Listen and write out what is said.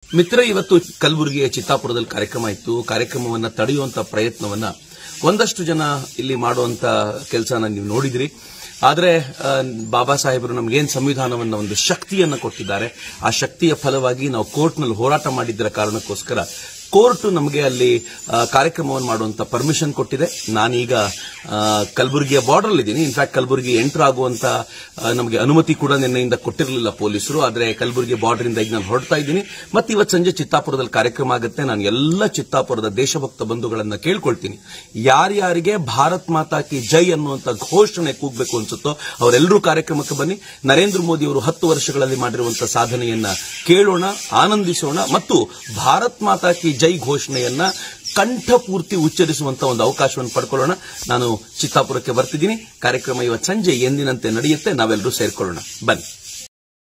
ಮಿತ್ರ ಇವತ್ತು ಕಲಬುರಗಿಯ ಚಿತ್ತಾಪುರದಲ್ಲಿ ಕಾರ್ಯಕ್ರಮ ಇತ್ತು ಕಾರ್ಯಕ್ರಮವನ್ನ ತಡೆಯುವಂತ ಪ್ರಯತ್ನವನ್ನ ಒಂದಷ್ಟು ಜನ ಇಲ್ಲಿ ಮಾಡುವಂತ ಕೆಲಸನ ನೀವು ನೋಡಿದ್ರಿ ಆದರೆ ಆ, ಬಾಬಾ ಸಾಹೇಬರು ನಮಗೇನು ಸಂವಿಧಾನವನ್ನ ಒಂದು ಶಕ್ತಿಯನ್ನ ಕೊಟ್ಟಿದ್ದಾರೆ ಆ ಶಕ್ತಿಯ ಫಲವಾಗಿ ನಾವು ಕೋರ್ಟ್ನಲ್ಲಿ ಹೋರಾಟ ಮಾಡಿದ್ದರ ಕಾರಣಕ್ಕೋಸ್ಕರ ಕೋರ್ಟ್ ನಮಗೆ ಅಲ್ಲಿ ಆ, ಕಾರ್ಯಕ್ರಮವನ್ನು ಮಾಡುವಂತ ಪರ್ಮಿಷನ್ ಕೊಟ್ಟಿದೆ ನಾನೀಗ ಆ, ಕಲಬುರಗಿಯ ಬಾರ್ಡರ್ ಇದ್ದೀನಿ ಇನ್ಫ್ಯಾಕ್ಟ್ ಕಲಬುರಗಿ ಎಂಟರ್ ಆಗುವಂತ ಆ, ನಮಗೆ ಅನುಮತಿ ಕೂಡ ನಿನ್ನೆಯಿಂದ ಕೊಟ್ಟಿರಲಿಲ್ಲ ಪೊಲೀಸರು ಆದರೆ ಕಲಬುರಗಿ ಬಾರ್ಡರ್ ಇಂದ ಈಗ ನಾನು ಹೊರಡ್ತಾ ಇದ್ದೀನಿ ಮತ್ತೆ ಇವತ್ತು ಸಂಜೆ ಚಿತ್ತಾಪುರದಲ್ಲಿ ಕಾರ್ಯಕ್ರಮ ಆಗುತ್ತೆ ನಾನು ಎಲ್ಲ ಚಿತ್ತಾಪುರದ ದೇಶಭಕ್ತ ಬಂಧುಗಳನ್ನ ಕೇಳ್ಕೊಳ್ತೀನಿ ಯಾರ್ಯಾರಿಗೆ ಭಾರತ್ ಮಾತಾ ಕಿ ಜೈ ಅನ್ನುವಂತ ಘೋಷಣೆ ಕೂಗಬೇಕು ಅನ್ಸುತ್ತೋ ಅವರೆಲ್ಲರೂ ಕಾರ್ಯಕ್ರಮಕ್ಕೆ ಬನ್ನಿ ನರೇಂದ್ರ ಮೋದಿ ಅವರು ಹತ್ತು ವರ್ಷಗಳಲ್ಲಿ ಮಾಡಿರುವಂತಹ ಸಾಧನೆಯನ್ನ ಕೇಳೋಣ ಆನಂದಿಸೋಣ ಮತ್ತು ಭಾರತ್ ಮಾತಾ ಕಿ ಜೈ ಘೋಷಣೆಯನ್ನ ಕಂಠಪೂರ್ತಿ ಉಚ್ಚರಿಸುವಂತ ಒಂದು ಅವಕಾಶವನ್ನು ಪಡ್ಕೊಳ್ಳೋಣ ನಾನು ಚಿತ್ತಾಪುರಕ್ಕೆ ಬರ್ತಿದ್ದೀನಿ ಕಾರ್ಯಕ್ರಮ ಇವತ್ತು ಸಂಜೆ ಎಂದಿನಂತೆ ನಡೆಯುತ್ತೆ ನಾವೆಲ್ಲರೂ ಸೇರ್ಕೊಳ್ಳೋಣ ಬನ್ನಿ